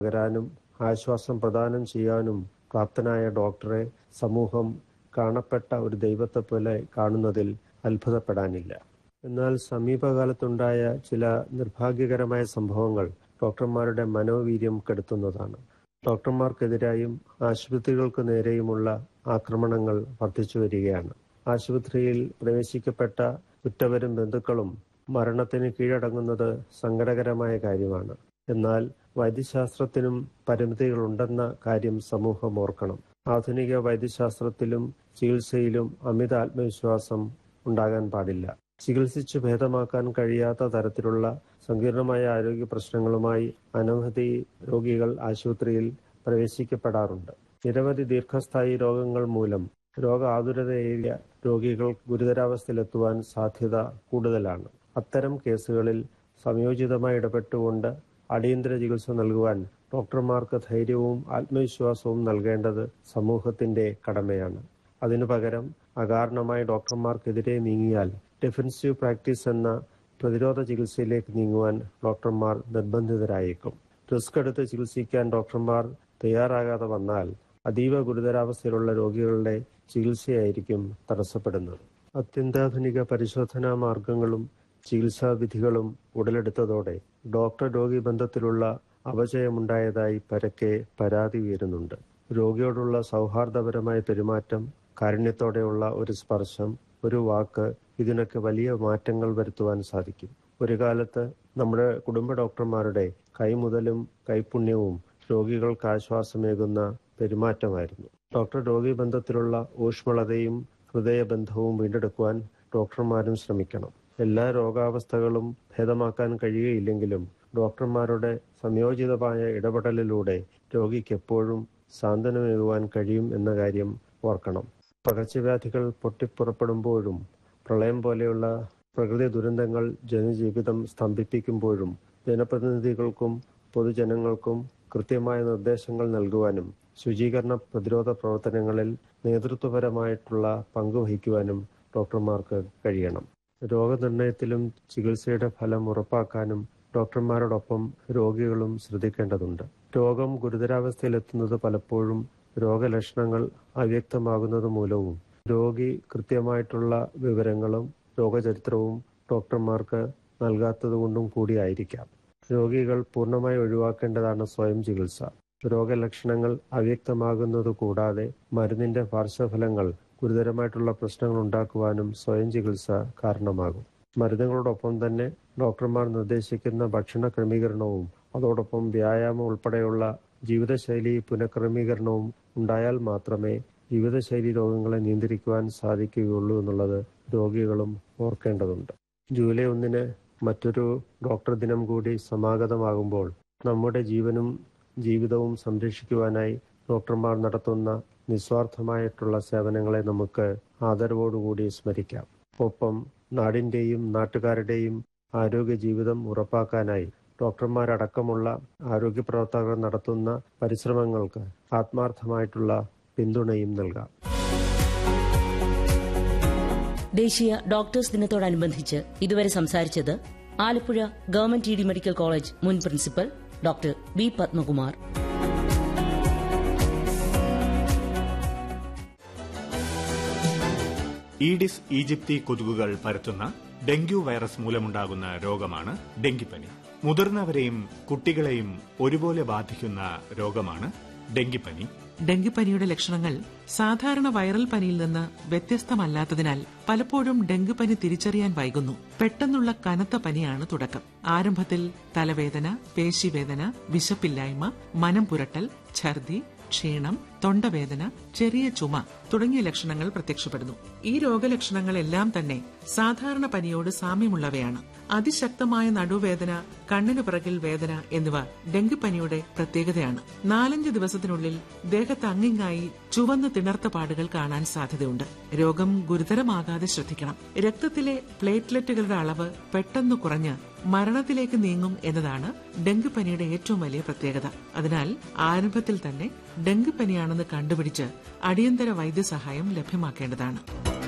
പകരാനും ആശ്വാസം പ്രദാനം ചെയ്യാനും പ്രാപ്തനായ ഡോക്ടറെ സമൂഹം കാണപ്പെട്ട ഒരു ദൈവത്തെ പോലെ കാണുന്നതിൽ അത്ഭുതപ്പെടാനില്ല എന്നാൽ സമീപകാലത്തുണ്ടായ ചില നിർഭാഗ്യകരമായ സംഭവങ്ങൾ ഡോക്ടർമാരുടെ മനോവീര്യം കെടുത്തുന്നതാണ് ഡോക്ടർമാർക്കെതിരായും ആശുപത്രികൾക്ക് നേരെയുമുള്ള ആക്രമണങ്ങൾ വർദ്ധിച്ചു വരികയാണ് ആശുപത്രിയിൽ പ്രവേശിക്കപ്പെട്ട ഉറ്റവരും ബന്ധുക്കളും മരണത്തിന് കീഴടങ്ങുന്നത് സങ്കടകരമായ കാര്യമാണ് എന്നാൽ വൈദ്യശാസ്ത്രത്തിനും പരിമിതികളുണ്ടെന്ന കാര്യം സമൂഹം ഓർക്കണം ആധുനിക വൈദ്യശാസ്ത്രത്തിലും ചികിത്സയിലും അമിത ആത്മവിശ്വാസം ഉണ്ടാകാൻ പാടില്ല ചികിത്സിച്ച് ഭേദമാക്കാൻ കഴിയാത്ത തരത്തിലുള്ള സങ്കീർണമായ ആരോഗ്യ പ്രശ്നങ്ങളുമായി അനവധി രോഗികൾ ആശുപത്രിയിൽ പ്രവേശിക്കപ്പെടാറുണ്ട് നിരവധി ദീർഘസ്ഥായി രോഗങ്ങൾ മൂലം രോഗ ആതുരതയേറിയ രോഗികൾ ഗുരുതരാവസ്ഥയിലെത്തുവാൻ സാധ്യത കൂടുതലാണ് അത്തരം കേസുകളിൽ സംയോജിതമായി ഇടപെട്ടുകൊണ്ട് അടിയന്തര ചികിത്സ നൽകുവാൻ ഡോക്ടർമാർക്ക് ധൈര്യവും ആത്മവിശ്വാസവും നൽകേണ്ടത് സമൂഹത്തിന്റെ കടമയാണ് അതിനു പകരം അകാരണമായി ഡോക്ടർമാർക്കെതിരെ നീങ്ങിയാൽ ഡിഫൻസീവ് പ്രാക്ടീസ് എന്ന പ്രതിരോധ ചികിത്സയിലേക്ക് നീങ്ങുവാൻ ഡോക്ടർമാർ നിർബന്ധിതരായേക്കും റിസ്ക് എടുത്ത് ചികിത്സിക്കാൻ ഡോക്ടർമാർ തയ്യാറാകാതെ വന്നാൽ അതീവ ഗുരുതരാവസ്ഥയിലുള്ള രോഗികളുടെ ചികിത്സയായിരിക്കും തടസ്സപ്പെടുന്നത് അത്യന്താധുനിക പരിശോധനാ മാർഗങ്ങളും ചികിത്സാ വിധികളും ഉടലെടുത്തതോടെ ഡോക്ടർ രോഗി ബന്ധത്തിലുള്ള അപചയമുണ്ടായതായി പരക്കെ പരാതി ഉയരുന്നുണ്ട് രോഗിയോടുള്ള സൗഹാർദ്ദപരമായ പെരുമാറ്റം കാരുണ്യത്തോടെയുള്ള ഒരു സ്പർശം ഒരു വാക്ക് ഇതിനൊക്കെ വലിയ മാറ്റങ്ങൾ വരുത്തുവാൻ സാധിക്കും ഒരു കാലത്ത് നമ്മുടെ കുടുംബ ഡോക്ടർമാരുടെ കൈമുതലും കൈപുണ്യവും രോഗികൾക്ക് ആശ്വാസമേകുന്ന പെരുമാറ്റമായിരുന്നു ഡോക്ടർ രോഗി ബന്ധത്തിലുള്ള ഊഷ്മളതയും ഹൃദയബന്ധവും വീണ്ടെടുക്കുവാൻ ഡോക്ടർമാരും ശ്രമിക്കണം എല്ലാ രോഗാവസ്ഥകളും ഭേദമാക്കാൻ കഴിയുകയില്ലെങ്കിലും ഡോക്ടർമാരുടെ സംയോജിതമായ ഇടപെടലിലൂടെ രോഗിക്ക് എപ്പോഴും സാന്ത്വനമേകുവാൻ കഴിയും എന്ന കാര്യം ഓർക്കണം പകർച്ചവ്യാധികൾ പൊട്ടിപ്പുറപ്പെടുമ്പോഴും പ്രളയം പോലെയുള്ള പ്രകൃതി ദുരന്തങ്ങൾ ജനജീവിതം സ്തംഭിപ്പിക്കുമ്പോഴും ജനപ്രതിനിധികൾക്കും പൊതുജനങ്ങൾക്കും കൃത്യമായ നിർദ്ദേശങ്ങൾ നൽകുവാനും ശുചീകരണ പ്രതിരോധ പ്രവർത്തനങ്ങളിൽ നേതൃത്വപരമായിട്ടുള്ള പങ്കുവഹിക്കുവാനും ഡോക്ടർമാർക്ക് കഴിയണം രോഗനിർണയത്തിലും ചികിത്സയുടെ ഫലം ഉറപ്പാക്കാനും ഡോക്ടർമാരോടൊപ്പം രോഗികളും ശ്രദ്ധിക്കേണ്ടതുണ്ട് രോഗം ഗുരുതരാവസ്ഥയിലെത്തുന്നത് പലപ്പോഴും രോഗലക്ഷണങ്ങൾ അവ്യക്തമാകുന്നത് മൂലവും രോഗി കൃത്യമായിട്ടുള്ള വിവരങ്ങളും രോഗചരിത്രവും ഡോക്ടർമാർക്ക് നൽകാത്തതുകൊണ്ടും കൂടിയായിരിക്കാം രോഗികൾ പൂർണ്ണമായി ഒഴിവാക്കേണ്ടതാണ് സ്വയം ചികിത്സ രോഗലക്ഷണങ്ങൾ അവ്യക്തമാകുന്നത് കൂടാതെ മരുന്നിന്റെ പാർശ്വഫലങ്ങൾ ഗുരുതരമായിട്ടുള്ള പ്രശ്നങ്ങൾ ഉണ്ടാക്കുവാനും സ്വയം ചികിത്സ കാരണമാകും മരുന്നുകളോടൊപ്പം തന്നെ ഡോക്ടർമാർ നിർദ്ദേശിക്കുന്ന ഭക്ഷണ ക്രമീകരണവും അതോടൊപ്പം വ്യായാമം ഉൾപ്പെടെയുള്ള ജീവിതശൈലി പുനഃക്രമീകരണവും ഉണ്ടായാൽ മാത്രമേ ജീവിതശൈലി രോഗങ്ങളെ നിയന്ത്രിക്കുവാൻ സാധിക്കുകയുള്ളൂ എന്നുള്ളത് രോഗികളും ഓർക്കേണ്ടതുണ്ട് ജൂലൈ ഒന്നിന് മറ്റൊരു ഡോക്ടർ ദിനം കൂടി സമാഗതമാകുമ്പോൾ നമ്മുടെ ജീവനും ജീവിതവും സംരക്ഷിക്കുവാനായി ഡോക്ടർമാർ നടത്തുന്ന നിസ്വാർത്ഥമായിട്ടുള്ള സേവനങ്ങളെ നമുക്ക് ആദരവോടുകൂടി സ്മരിക്കാം ഒപ്പം നാടിന്റെയും നാട്ടുകാരുടെയും ആരോഗ്യ ജീവിതം ഉറപ്പാക്കാനായി ഡോക്ടർമാരടക്കമുള്ള ആരോഗ്യ പ്രവർത്തകർ നടത്തുന്ന പരിശ്രമങ്ങൾക്ക് ആത്മാർത്ഥമായിട്ടുള്ള പിന്തുണയും നൽകാം ദേശീയ ഡോക്ടേഴ്സ് ദിനത്തോടനുബന്ധിച്ച് ഇതുവരെ സംസാരിച്ചത് Alappuzha government T D medical college മുൻ principal doctor B Padmakumar Aedes aegypti കൊതുകുകൾ പരത്തുന്ന ഡെങ്കു വൈറസ് മൂലമുണ്ടാകുന്ന രോഗമാണ് ഡെങ്കിപ്പനി മുതിർന്നവരെയും കുട്ടികളെയും ഒരുപോലെ ബാധിക്കുന്ന രോഗമാണ് ഡെങ്കിപ്പനി ഡെങ്കിപ്പനിയുടെ ലക്ഷണങ്ങൾ സാധാരണ വൈറൽ പനിയിൽ നിന്ന് വ്യത്യസ്തമല്ലാത്തതിനാൽ പലപ്പോഴും ഡെങ്കിപ്പനി തിരിച്ചറിയാൻ വൈകുന്നു പെട്ടെന്നുള്ള കനത്ത പനിയാണ് തുടക്കം ആരംഭത്തിൽ തലവേദന പേശിവേദന വിശപ്പില്ലായ്മ മനം പുരട്ടൽ ഛർദി ക്ഷീണം തൊണ്ടവേദന ചെറിയ ചുമ തുടങ്ങിയ ലക്ഷണങ്ങൾ പ്രത്യക്ഷപ്പെടുന്നു ഈ രോഗലക്ഷണങ്ങളെല്ലാം തന്നെ സാധാരണ പനിയോട് സാമ്യമുള്ളവയാണ് അതിശക്തമായ നടുവേദന കണ്ണിനു പിറകിൽ വേദന എന്നിവ ഡെങ്കിപ്പനിയുടെ പ്രത്യേകതയാണ് നാലഞ്ച് ദിവസത്തിനുള്ളിൽ ദേഹത്ത് അങ്ങിങ്ങായി ചുവന്ന് തിണർത്ത പാടുകൾ കാണാൻ സാധ്യതയുണ്ട് രോഗം ഗുരുതരമാകാതെ ശ്രദ്ധിക്കണം രക്തത്തിലെ പ്ലേറ്റ്ലെറ്റുകളുടെ അളവ് പെട്ടെന്ന് കുറഞ്ഞ് മരണത്തിലേക്ക് നീങ്ങും എന്നതാണ് ഡെങ്കിപ്പനിയുടെ ഏറ്റവും വലിയ പ്രത്യേകത അതിനാൽ ആരംഭത്തിൽ തന്നെ ഡെങ്കിപ്പനിയാണെന്ന് കണ്ടുപിടിച്ച് അടിയന്തര വൈദ്യസഹായം ലഭ്യമാക്കേണ്ടതാണ്